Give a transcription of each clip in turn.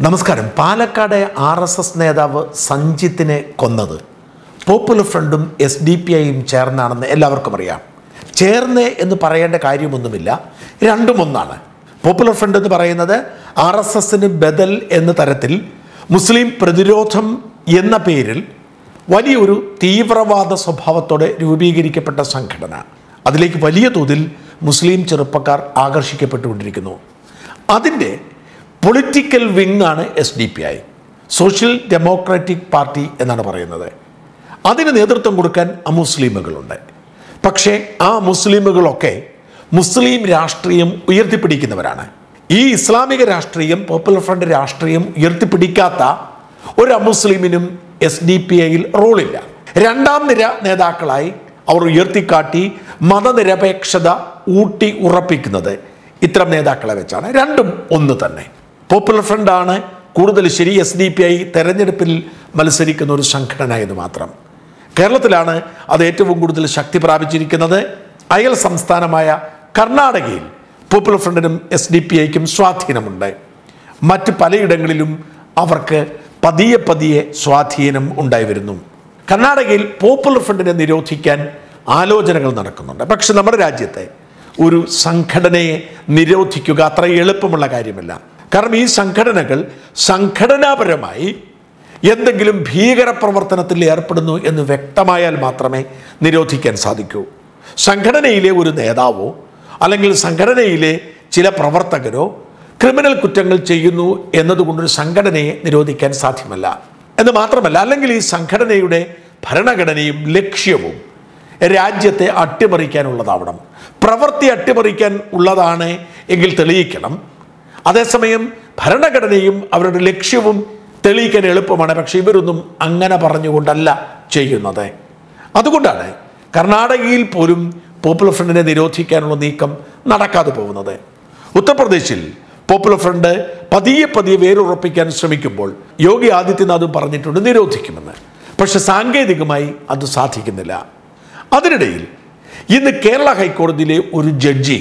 നമസ്കാരം Palakkad R S S നേതാവ് സഞ്ജിത്തിനെ കൊന്നത് പോപ്പുലർ ഫ്രണ്ടും എസ് ഡി പി ഐയും ചേർന്നാണെന്ന് എല്ലാവർക്കും അറിയാം ചേർന്ന് എന്ന് പറയേണ്ട കാര്യമൊന്നുമില്ല രണ്ടും ഒന്നാണ് പോപ്പുലർ ഫ്രണ്ട് എന്ന് പറയുന്നത് ആർ എസ് എസിന് ബദൽ എന്ന തരത്തിൽ മുസ്ലിം പ്രതിരോധം എന്ന പേരിൽ വലിയൊരു തീവ്രവാദ സ്വഭാവത്തോടെ രൂപീകരിക്കപ്പെട്ട സംഘടന അതിലേക്ക് വലിയ തോതിൽ മുസ്ലിം ചെറുപ്പക്കാർ ആകർഷിക്കപ്പെട്ടുകൊണ്ടിരിക്കുന്നു അതിൻ്റെ പൊളിറ്റിക്കൽ വിങ് ആണ് S D P I social democratic party എന്നാണ് പറയുന്നത് അതിന് നേതൃത്വം കൊടുക്കാൻ അമുസ്ലിമുകളുണ്ട് പക്ഷേ ആ മുസ്ലിമുകളൊക്കെ മുസ്ലിം രാഷ്ട്രീയം ഉയർത്തിപ്പിടിക്കുന്നവരാണ് ഈ ഇസ്ലാമിക രാഷ്ട്രീയം പോപ്പുലർ ഫ്രണ്ട് രാഷ്ട്രീയം ഉയർത്തിപ്പിടിക്കാത്ത ഒരു അമുസ്ലിമിനും എസ് ഡി പി ഐയിൽ റോളില്ല രണ്ടാം നിര നേതാക്കളായി അവർ ഉയർത്തിക്കാട്ടി മതനിരപേക്ഷത ഊട്ടി ഉറപ്പിക്കുന്നത് ഇത്തരം നേതാക്കളെ വെച്ചാണ് രണ്ടും ഒന്ന് തന്നെ പോപ്പുലർ ഫ്രണ്ടാണ് കൂടുതൽ ശരി എസ് ഡി പി ഐ തെരഞ്ഞെടുപ്പിൽ മത്സരിക്കുന്ന ഒരു സംഘടന എന്ന് മാത്രം കേരളത്തിലാണ് അത് ഏറ്റവും കൂടുതൽ ശക്തി പ്രാപിച്ചിരിക്കുന്നത് അയൽ സംസ്ഥാനമായ കർണാടകയിൽ പോപ്പുലർ ഫ്രണ്ടിനും എസ് ഡി പി ഐക്കും സ്വാധീനമുണ്ട് മറ്റ് പലയിടങ്ങളിലും അവർക്ക് പതിയെ പതിയെ സ്വാധീനം ഉണ്ടായി വരുന്നു കർണാടകയിൽ പോപ്പുലർ ഫ്രണ്ടിനെ നിരോധിക്കാൻ ആലോചനകൾ നടക്കുന്നുണ്ട് പക്ഷെ നമ്മുടെ രാജ്യത്തെ ഒരു സംഘടനയെ നിരോധിക്കുക അത്ര എളുപ്പമുള്ള കാര്യമല്ല കാരണം ഈ സംഘടനകൾ സംഘടനാപരമായി എന്തെങ്കിലും ഭീകരപ്രവർത്തനത്തിൽ ഏർപ്പെടുന്നു എന്ന് വ്യക്തമായാൽ മാത്രമേ നിരോധിക്കാൻ സാധിക്കൂ സംഘടനയിലെ ഒരു നേതാവോ അല്ലെങ്കിൽ സംഘടനയിലെ ചില പ്രവർത്തകരോ ക്രിമിനൽ കുറ്റങ്ങൾ ചെയ്യുന്നു എന്നതുകൊണ്ടൊരു സംഘടനയെ നിരോധിക്കാൻ സാധ്യമല്ല എന്ന് മാത്രമല്ല അല്ലെങ്കിൽ ഈ സംഘടനയുടെ ഭരണഘടനയും ലക്ഷ്യവും രാജ്യത്തെ അട്ടിമറിക്കാനുള്ളതാവണം പ്രവൃത്തി അട്ടിമറിക്കാൻ ഉള്ളതാണ് എങ്കിൽ തെളിയിക്കണം അതേസമയം ഭരണഘടനയും അവരുടെ ലക്ഷ്യവും തെളിയിക്കാൻ എളുപ്പമാണ് പക്ഷെ ഇവരൊന്നും അങ്ങനെ പറഞ്ഞുകൊണ്ടല്ല ചെയ്യുന്നത് അതുകൊണ്ടാണ് കർണാടകയിൽ പോലും പോപ്പുലർ ഫ്രണ്ടിനെ നിരോധിക്കാനുള്ള നീക്കം നടക്കാതെ പോകുന്നത് ഉത്തർപ്രദേശിൽ പോപ്പുലർ ഫ്രണ്ട് പതിയെ പതിയെ വേരുറപ്പിക്കാൻ ശ്രമിക്കുമ്പോൾ യോഗി ആദിത്യനാഥും പറഞ്ഞിട്ടുണ്ട് നിരോധിക്കുമെന്ന് പക്ഷെ സാങ്കേതികമായി അത് സാധിക്കുന്നില്ല അതിനിടയിൽ ഇന്ന് കേരള ഹൈക്കോടതിയിലെ ഒരു ജഡ്ജി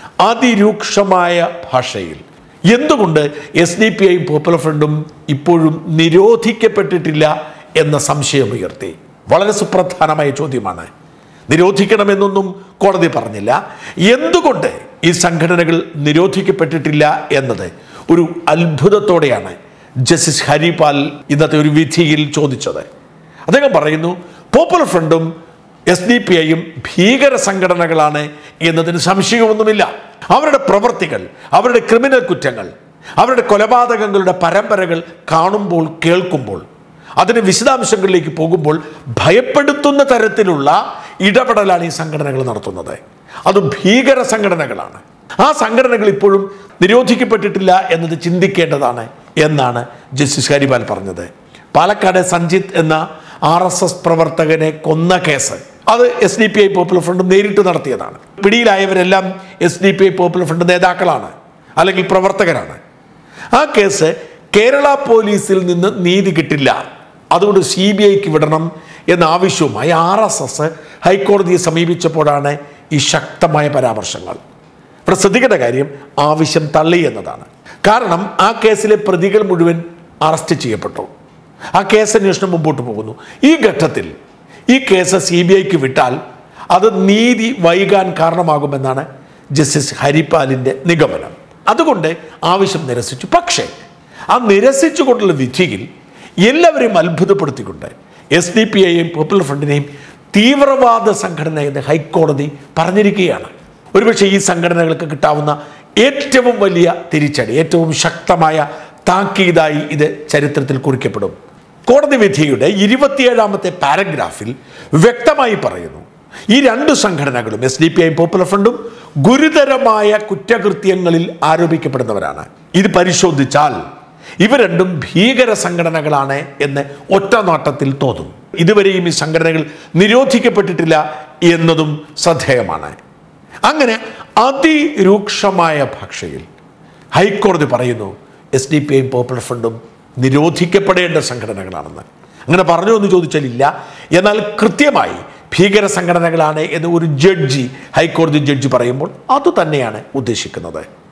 അതിരൂക്ഷമായ ഭാഷയിൽ എന്തുകൊണ്ട് S D P I popular ഫ്രണ്ടും ഇപ്പോഴും നിരോധിക്കപ്പെട്ടിട്ടില്ല എന്ന സംശയമുയർത്തി വളരെ സുപ്രധാനമായ ചോദ്യമാണ് നിരോധിക്കണമെന്നൊന്നും കോടതി പറഞ്ഞില്ല എന്തുകൊണ്ട് ഈ സംഘടനകൾ നിരോധിക്കപ്പെട്ടിട്ടില്ല എന്നത് ഒരു അത്ഭുതത്തോടെയാണ് ജസ്റ്റിസ് ഹരിപാൽ ഇന്നത്തെ ഒരു വിധിയിൽ ചോദിച്ചത് അദ്ദേഹം പറയുന്നു പോപ്പുലർ ഫ്രണ്ടും എസ് ഡി പി ഐയും ഭീകര സംഘടനകളാണ് എന്നതിന് സംശയമൊന്നുമില്ല അവരുടെ പ്രവൃത്തികൾ അവരുടെ ക്രിമിനൽ കുറ്റങ്ങൾ അവരുടെ കൊലപാതകങ്ങളുടെ പരമ്പരകൾ കാണുമ്പോൾ കേൾക്കുമ്പോൾ അതിന് വിശദാംശങ്ങളിലേക്ക് പോകുമ്പോൾ ഭയപ്പെടുത്തുന്ന തരത്തിലുള്ള ഇടപെടലാണ് ഈ സംഘടനകൾ നടത്തുന്നത് അത് ഭീകര സംഘടനകളാണ് ആ സംഘടനകൾ ഇപ്പോഴും നിരോധിക്കപ്പെട്ടിട്ടില്ല എന്നത് ചിന്തിക്കേണ്ടതാണ് എന്നാണ് ജസ്റ്റിസ് ഹരിപാൽ പറഞ്ഞത് പാലക്കാട് സഞ്ജിത്ത് എന്ന ആർ എസ് എസ് പ്രവർത്തകനെ കൊന്ന കേസ് അത് S D P I popular front നേരിട്ട് നടത്തിയതാണ് പിടിയിലായവരെല്ലാം S D P I popular front നേതാക്കളാണ് അല്ലെങ്കിൽ പ്രവർത്തകരാണ് ആ കേസ് കേരള പോലീസിൽ നിന്ന് നീതി കിട്ടില്ല അതുകൊണ്ട് സി ബി ഐക്ക് വിടണം എന്ന ആവശ്യവുമായി ആർ എസ് എസ് ഹൈക്കോടതിയെ സമീപിച്ചപ്പോഴാണ് ഈ ശക്തമായ പരാമർശങ്ങൾ ഇവിടെ ശ്രദ്ധിക്കേണ്ട കാര്യം ആവശ്യം തള്ളി എന്നതാണ് കാരണം ആ കേസിലെ പ്രതികൾ മുഴുവൻ അറസ്റ്റ് ചെയ്യപ്പെട്ടു ആ കേസ് അന്വേഷണം മുമ്പോട്ട് പോകുന്നു ഈ ഘട്ടത്തിൽ ഈ കേസ് സി ബി ഐക്ക് വിട്ടാൽ അത് നീതി വൈകാൻ കാരണമാകുമെന്നാണ് ജസ്റ്റിസ് ഹരിപാലിൻ്റെ നിഗമനം അതുകൊണ്ട് ആവശ്യം നിരസിച്ചു പക്ഷേ ആ നിരസിച്ചുകൊണ്ടുള്ള വിധിയിൽ എല്ലാവരെയും അത്ഭുതപ്പെടുത്തിക്കൊണ്ട് എസ് ഡി പി ഐയെയും പോപ്പുലർ ഫ്രണ്ടിനെയും തീവ്രവാദ സംഘടന എന്ന് ഹൈക്കോടതി പറഞ്ഞിരിക്കുകയാണ് ഒരുപക്ഷെ ഈ സംഘടനകൾക്ക് കിട്ടാവുന്ന ഏറ്റവും വലിയ തിരിച്ചടി ഏറ്റവും ശക്തമായ താക്കീതായി ഇത് ചരിത്രത്തിൽ കുറിക്കപ്പെടും കോടതി വിധിയുടെ ഇരുപത്തിയേഴാമത്തെ പാരഗ്രാഫിൽ വ്യക്തമായി പറയുന്നു ഈ രണ്ട് സംഘടനകളും S D P I popular ഫ്രണ്ടും ഗുരുതരമായ കുറ്റകൃത്യങ്ങളിൽ ആരോപിക്കപ്പെടുന്നവരാണ് ഇത് പരിശോധിച്ചാൽ ഇവ രണ്ടും ഭീകര സംഘടനകളാണ് എന്ന് ഒറ്റ നോട്ടത്തിൽ തോന്നും ഇതുവരെയും ഈ സംഘടനകൾ നിരോധിക്കപ്പെട്ടിട്ടില്ല എന്നതും ശ്രദ്ധേയമാണ് അങ്ങനെ അതിരൂക്ഷമായ ഭാഷയിൽ ഹൈക്കോടതി പറയുന്നു എസ് ഡി പി ഐയും പോപ്പുലർ ഫ്രണ്ടും നിരോധിക്കപ്പെടേണ്ട സംഘടനകളാണെന്ന് അങ്ങനെ പറഞ്ഞു എന്ന് ചോദിച്ചാൽ ഇല്ല എന്നാൽ കൃത്യമായി ഭീകര സംഘടനകളാണ് എന്ന് ഒരു ജഡ്ജി ഹൈക്കോടതി ജഡ്ജി പറയുമ്പോൾ അതുതന്നെയാണ് ഉദ്ദേശിക്കുന്നത്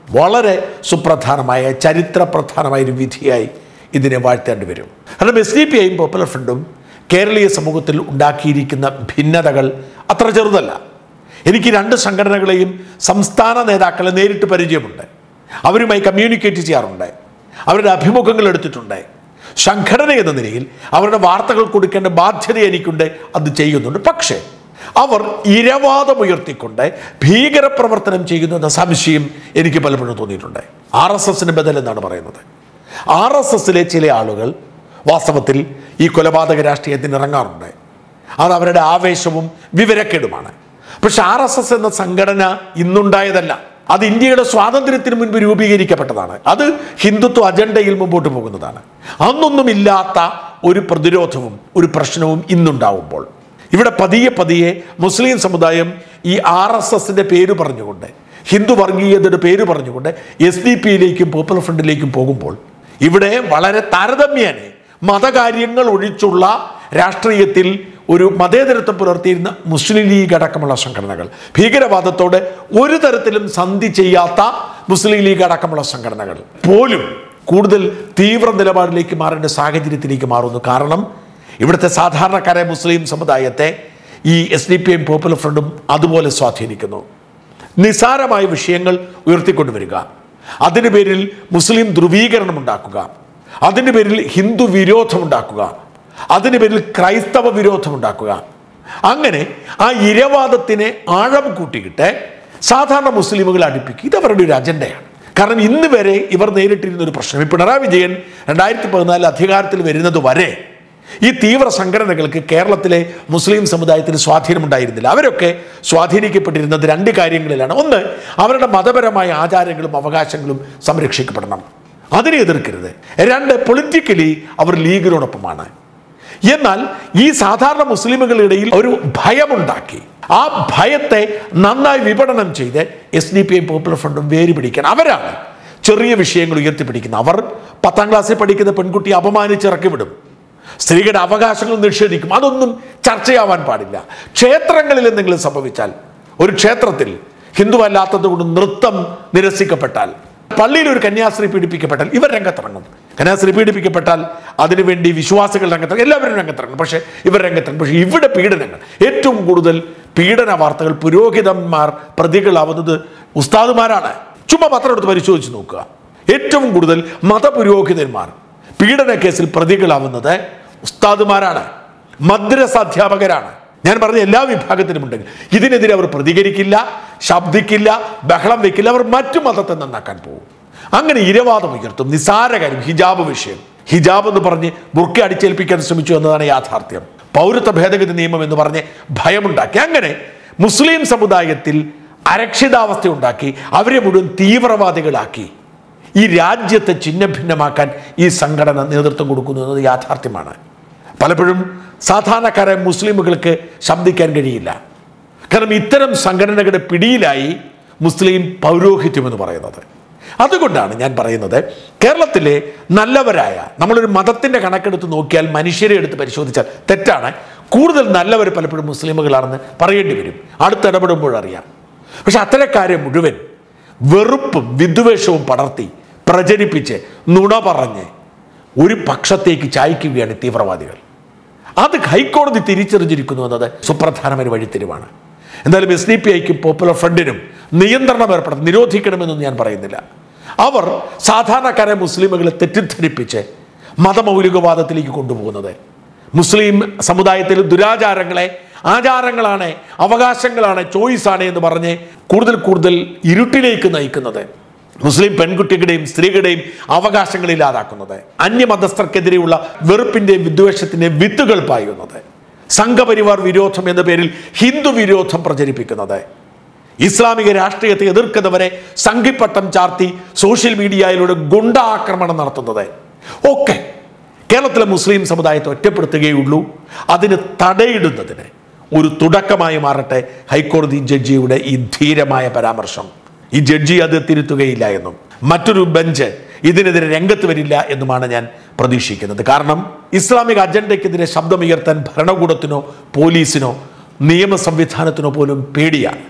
വളരെ സുപ്രധാനമായ ചരിത്രപ്രധാനമായ ഒരു വിധിയായി ഇതിനെ വാഴ്ത്തേണ്ടി വരും കാരണം എസ് ഡി പി ഐയും പോപ്പുലർ ഫ്രണ്ടും കേരളീയ സമൂഹത്തിൽ ഉണ്ടാക്കിയിരിക്കുന്ന ഭിന്നതകൾ അത്ര ചെറുതല്ല എനിക്ക് രണ്ട് സംഘടനകളെയും സംസ്ഥാന നേതാക്കളെ നേരിട്ട് പരിചയമുണ്ട് അവരുമായി കമ്മ്യൂണിക്കേറ്റ് ചെയ്യാറുണ്ട് അവരുടെ അഭിമുഖങ്ങൾ എടുത്തിട്ടുണ്ട് സംഘടന എന്ന നിലയിൽ അവരുടെ വാർത്തകൾ കൊടുക്കേണ്ട ബാധ്യത എനിക്കുണ്ട് അത് ചെയ്യുന്നുണ്ട് പക്ഷേ അവർ ഇരവാദമുയർത്തിക്കൊണ്ട് ഭീകരപ്രവർത്തനം ചെയ്യുന്നു എന്ന സംശയം എനിക്ക് പലപ്പോഴും തോന്നിയിട്ടുണ്ട് ആർ എസ് എസിന് ബദൽ എന്നാണ് പറയുന്നത് ആർ എസ് എസിലെ ചില ആളുകൾ വാസ്തവത്തിൽ ഈ കൊലപാതക രാഷ്ട്രീയത്തിന് ഇറങ്ങാറുണ്ട് അത് അവരുടെ ആവേശവും വിവരക്കേടുമാണ് പക്ഷെ ആർ എസ് എസ് എന്ന സംഘടന ഇന്നുണ്ടായതല്ല അത് ഇന്ത്യയുടെ സ്വാതന്ത്ര്യത്തിന് മുൻപ് രൂപീകരിക്കപ്പെട്ടതാണ് അത് ഹിന്ദുത്വ അജണ്ടയിൽ മുമ്പോട്ട് പോകുന്നതാണ് അന്നൊന്നുമില്ലാത്ത ഒരു പ്രതിരോധവും ഒരു പ്രശ്നവും ഇന്നുണ്ടാവുമ്പോൾ ഇവിടെ പതിയെ പതിയെ മുസ്ലിം സമുദായം ഈ ആർ എസ് എസിന്റെ പേര് പറഞ്ഞുകൊണ്ട് ഹിന്ദു വർഗീയതയുടെ പേര് പറഞ്ഞുകൊണ്ട് എസ് ഡി പിയിലേക്കും പോപ്പുലർ ഫ്രണ്ടിലേക്കും പോകുമ്പോൾ ഇവിടെ വളരെ താരതമ്യേന മതകാര്യങ്ങൾ ഒഴിച്ചുള്ള രാഷ്ട്രീയത്തിൽ ഒരു മതേതരത്വം പുലർത്തിയിരുന്ന മുസ്ലിം ലീഗ് അടക്കമുള്ള സംഘടനകൾ ഭീകരവാദത്തോട് ഒരു തരത്തിലും സന്ധി ചെയ്യാത്ത മുസ്ലിം ലീഗ് അടക്കമുള്ള സംഘടനകൾ പോലും കൂടുതൽ തീവ്ര നിലപാടിലേക്ക് മാറേണ്ട സാഹചര്യത്തിലേക്ക് മാറുന്നു കാരണം ഇവിടുത്തെ സാധാരണക്കാരെ മുസ്ലിം സമുദായത്തെ ഈ S D P M popular ഫ്രണ്ടും അതുപോലെ സ്വാധീനിക്കുന്നു നിസാരമായ വിഷയങ്ങൾ ഉയർത്തിക്കൊണ്ടുവരിക അതിന് പേരിൽ മുസ്ലിം ധ്രുവീകരണം ഉണ്ടാക്കുക അതിന് പേരിൽ ഹിന്ദു വിരോധം ഉണ്ടാക്കുക അതിന് പേരിൽ ക്രൈസ്തവ വിരോധം ഉണ്ടാക്കുക അങ്ങനെ ആ ഇരവാദത്തിനെ ആഴം കൂട്ടിയിട്ട് സാധാരണ മുസ്ലിമുകളെ അടുപ്പിക്കുക ഇത് അവരുടെ ഒരു അജണ്ടയാണ് കാരണം ഇന്ന് വരെ ഇവർ നേരിട്ടിരുന്ന ഒരു പ്രശ്നം ഈ പിണറായി വിജയൻ രണ്ടായിരത്തി പതിനാലിൽ അധികാരത്തിൽ വരുന്നത് വരെ ഈ തീവ്ര സംഘടനകൾക്ക് കേരളത്തിലെ മുസ്ലിം സമുദായത്തിന് സ്വാധീനമുണ്ടായിരുന്നില്ല അവരൊക്കെ സ്വാധീനിക്കപ്പെട്ടിരുന്നത് രണ്ട് കാര്യങ്ങളിലാണ് ഒന്ന് അവരുടെ മതപരമായ ആചാരങ്ങളും അവകാശങ്ങളും സംരക്ഷിക്കപ്പെടണം അതിനെ എതിർക്കരുത് രണ്ട് പൊളിറ്റിക്കലി അവർ ലീഗിനോടൊപ്പമാണ് എന്നാൽ ഈ സാധാരണ മുസ്ലിമുകളുടെ ഇടയിൽ ഒരു ഭയമുണ്ടാക്കി ആ ഭയത്തെ നന്നായി വിപണനം ചെയ്ത് S D P I popular ഫ്രണ്ടും വേര് പിടിക്കാൻ അവരാണ് ചെറിയ വിഷയങ്ങൾ ഉയർത്തിപ്പിടിക്കുന്നത് അവർ പത്താം ക്ലാസ്സിൽ പഠിക്കുന്ന പെൺകുട്ടി അപമാനിച്ചിറക്കി വിടും സ്ത്രീകളുടെ അവകാശങ്ങൾ നിഷേധിക്കും അതൊന്നും ചർച്ചയാവാൻ പാടില്ല ക്ഷേത്രങ്ങളിൽ എന്തെങ്കിലും സംഭവിച്ചാൽ ഒരു ക്ഷേത്രത്തിൽ ഹിന്ദു അല്ലാത്തത് കൊണ്ട് നൃത്തം നിരസിക്കപ്പെട്ടാൽ പള്ളിയിൽ ഒരു കന്യാസ്ത്രീ പീഡിപ്പിക്കപ്പെട്ടാൽ ഇവർ രംഗത്തിറങ്ങും കന്യാസ്ത്രീ പീഡിപ്പിക്കപ്പെട്ടാൽ അതിനുവേണ്ടി വിശ്വാസികൾ രംഗത്തിറങ്ങും എല്ലാവരും രംഗത്തിറങ്ങും പക്ഷേ ഇവർ രംഗത്തിറങ്ങും പക്ഷേ ഇവിടെ പീഡനങ്ങൾ ഏറ്റവും കൂടുതൽ പീഡന വാർത്തകൾ പുരോഹിതന്മാർ പ്രതികളാവുന്നത് ഉസ്താദുമാരാണ് ചുമ്മാ പത്രം എടുത്ത് പരിശോധിച്ച് നോക്കുക ഏറ്റവും കൂടുതൽ മതപുരോഹിതന്മാർ പീഡന കേസിൽ പ്രതികളാവുന്നത് ഉസ്താദുമാരാണ് മദ്രസ അധ്യാപകരാണ് ഞാൻ പറഞ്ഞ എല്ലാ വിഭാഗത്തിലും ഉണ്ടെങ്കിൽ ഇതിനെതിരെ അവർ പ്രതികരിക്കില്ല ശബ്ദിക്കില്ല ബഹളം വെക്കില്ല അവർ മറ്റു മതത്തെ നന്നാക്കാൻ പോകും അങ്ങനെ ഇരവാദം ഉയർത്തും നിസാര കാര്യം ഹിജാബ് വിഷയം ഹിജാബ് എന്ന് പറഞ്ഞ് ബുർക്ക അടിച്ചേൽപ്പിക്കാൻ ശ്രമിച്ചു എന്നതാണ് യാഥാർത്ഥ്യം പൗരത്വ ഭേദഗതി നിയമം എന്ന് പറഞ്ഞ് ഭയമുണ്ടാക്കി അങ്ങനെ മുസ്ലിം സമുദായത്തിൽ അരക്ഷിതാവസ്ഥ ഉണ്ടാക്കി അവരെ മുഴുവൻ തീവ്രവാദികളാക്കി ഈ രാജ്യത്തെ ഛിന്നഭിന്നമാക്കാൻ ഈ സംഘടന നേതൃത്വം കൊടുക്കുന്നു എന്നത് യാഥാർത്ഥ്യമാണ് പലപ്പോഴും സാധാരണക്കാരായ മുസ്ലിമുകൾക്ക് ശബ്ദിക്കാൻ കഴിയില്ല കാരണം ഇത്തരം സംഘടനകളുടെ പിടിയിലായി മുസ്ലിം പൗരോഹിത്യം എന്ന് പറയുന്നത് അതുകൊണ്ടാണ് ഞാൻ പറയുന്നത് കേരളത്തിലെ നല്ലവരായ നമ്മളൊരു മതത്തിൻ്റെ കണക്കെടുത്ത് നോക്കിയാൽ മനുഷ്യരെ എടുത്ത് പരിശോധിച്ചാൽ തെറ്റാണ് കൂടുതൽ നല്ലവർ പലപ്പോഴും മുസ്ലിമുകളാണെന്ന് പറയേണ്ടി വരും അടുത്തിടപെടുമ്പോഴറിയാം പക്ഷെ അത്തരക്കാരെ മുഴുവൻ വെറുപ്പും വിദ്വേഷവും പടർത്തി പ്രചരിപ്പിച്ച് നുണ പറഞ്ഞ് ഒരു പക്ഷത്തേക്ക് ചായ്ക്കുകയാണ് ഈ തീവ്രവാദികൾ അത് ഹൈക്കോടതി തിരിച്ചറിഞ്ഞിരിക്കുന്നു എന്നത് സുപ്രധാനമായ വഴിത്തിരിവാണ് എന്തായാലും എസ് ഡി പി ഐക്കും പോപ്പുലർ ഫ്രണ്ടിനും നിയന്ത്രണം ഏർപ്പെടുത്തി നിരോധിക്കണമെന്നൊന്നും ഞാൻ പറയുന്നില്ല അവർ സാധാരണക്കാരെ മുസ്ലിമുകളെ തെറ്റിദ്ധരിപ്പിച്ച് മതമൗലികവാദത്തിലേക്ക് കൊണ്ടുപോകുന്നത് മുസ്ലിം സമുദായത്തിൽ ദുരാചാരങ്ങളെ ആചാരങ്ങളാണ് അവകാശങ്ങളാണ് ചോയ്സാണ് എന്ന് പറഞ്ഞ് കൂടുതൽ കൂടുതൽ ഇരുട്ടിലേക്ക് നയിക്കുന്നത് മുസ്ലിം പെൺകുട്ടികളുടെയും സ്ത്രീകളുടെയും അവകാശങ്ങൾ ഇല്ലാതാക്കുന്നത് അന്യമതസ്ഥർക്കെതിരെയുള്ള വെറുപ്പിന്റെയും വിദ്വേഷത്തിന്റെയും വിത്തുകൾ പായുന്നത് സംഘപരിവാർ വിരോധം എന്ന പേരിൽ ഹിന്ദു വിരോധം പ്രചരിപ്പിക്കുന്നത് ഇസ്ലാമിക രാഷ്ട്രീയത്തെ എതിർക്കുന്നവരെ സംഘിപ്പട്ടം ചാർത്തി സോഷ്യൽ മീഡിയയിലൂടെ ഗുണ്ട ആക്രമണം നടത്തുന്നത് ഒക്കെ കേരളത്തിലെ മുസ്ലിം സമുദായത്തെ ഒറ്റപ്പെടുത്തുകയുള്ളൂ അതിന് തടയിടുന്നതിന് ഒരു തുടക്കമായി മാറട്ടെ ഹൈക്കോടതി ജഡ്ജിയുടെ ഈ ധീരമായ പരാമർശം ഈ ജഡ്ജി അത് തിരുത്തുകയില്ല എന്നും മറ്റൊരു ബെഞ്ച് ഇതിനെതിരെ രംഗത്ത് വരില്ല എന്നുമാണ് ഞാൻ പ്രതീക്ഷിക്കുന്നത് കാരണം ഇസ്ലാമിക അജണ്ടയ്ക്കെതിരെ ശബ്ദമുയർത്താൻ ഭരണകൂടത്തിനോ പോലീസിനോ നിയമ സംവിധാനത്തിനോ പോലും പേടിയാണ്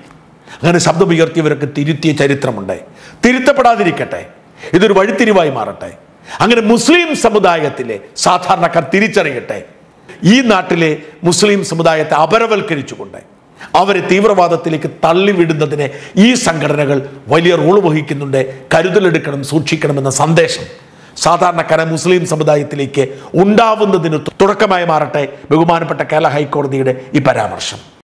അങ്ങനെ ശബ്ദമുയർത്തിയവരൊക്കെ തിരുത്തിയ ചരിത്രമുണ്ട് തിരുത്തപ്പെടാതിരിക്കട്ടെ ഇതൊരു വഴിത്തിരിവായി മാറട്ടെ അങ്ങനെ മുസ്ലിം സമുദായത്തിലെ സാധാരണക്കാർ തിരിച്ചറിയട്ടെ ഈ നാട്ടിലെ മുസ്ലിം സമുദായത്തെ അപരവൽക്കരിച്ചുകൊണ്ട് അവരെ തീവ്രവാദത്തിലേക്ക് തള്ളിവിടുന്നതിന് ഈ സംഘടനകൾ വലിയ റോൾ വഹിക്കുന്നുണ്ട് കരുതലെടുക്കണം സൂക്ഷിക്കണമെന്ന സന്ദേശം സാധാരണക്കാരെ മുസ്ലിം സമുദായത്തിലേക്ക് ഉണ്ടാവുന്നതിന് തുടക്കമായി മാറട്ടെ ബഹുമാനപ്പെട്ട കേരള ഹൈക്കോടതിയുടെ ഈ പരാമർശം